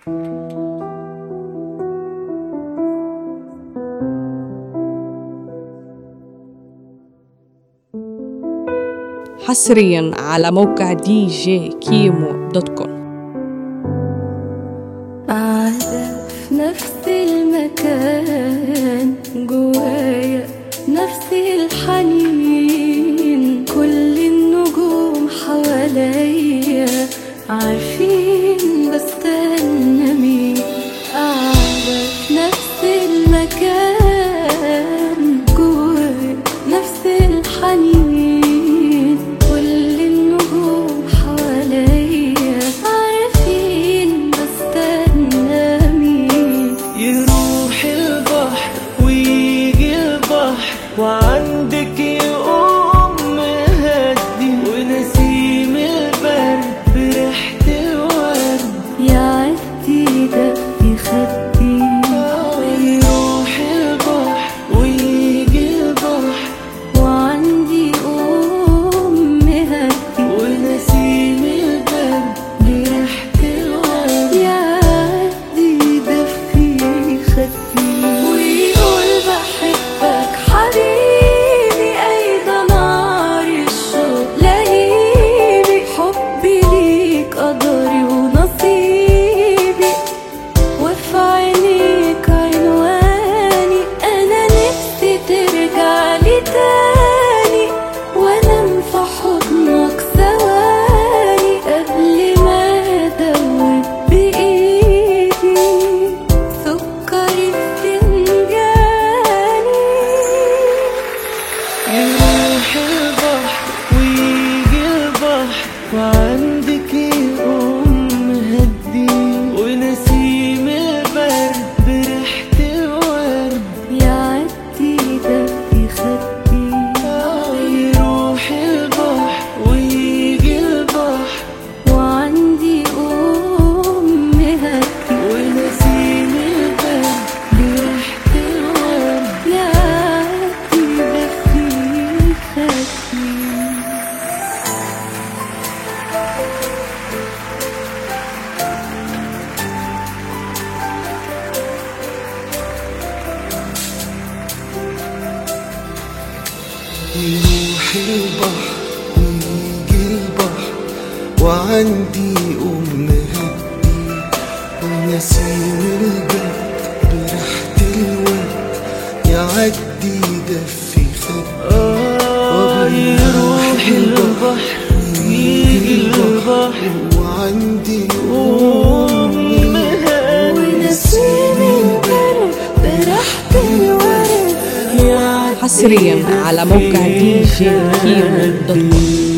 حصريا على موقع دي جي كيمو دوت كوم قاعدة في نفس المكان جوايا نفس الحنين كل النجوم حواليا عارفين بستنى مين قاعدة في نفس المكان جوايا نفس الحنين كل النجوم حواليا عارفين بستنى مين يروح البحر ويجي البحر وعندك يقوم مهدي ونسيم البرد بريحة الورد يعدي ده يخدي يروح البحر ويجي البحر وعندي أم هدي ونسيم البرد بريحة الورد يعدي ده في خدي ويقول بحبك حبيبي أي ده نار الشوق لهيبي حبي ليك قدري ونصيبي وفي عينيك عنواني انا نفسي ترجع لي تاني وانام في حضنك ثواني قبل ما ادوب بايدي سكري في فنجاني يروح البحر ويجي البحر وعندك يقوم مهدي ونسيم البرد بريحة الورد يعدي ده في خدي يروح البحر ويجي البحر وعندي أم هدي ونسيم البرد بريحة الورد يعدي ده في خدي يروح البحر ويجي البحر وعندي أم هدي ونسيم البرد بريحة الورد يعدي دفي خدي آه يروح البحر يجي البحر وعندي أم مهدي ونسيم البرد بريحة الورد حصريا على موقع دي جي كيمو دوت كوم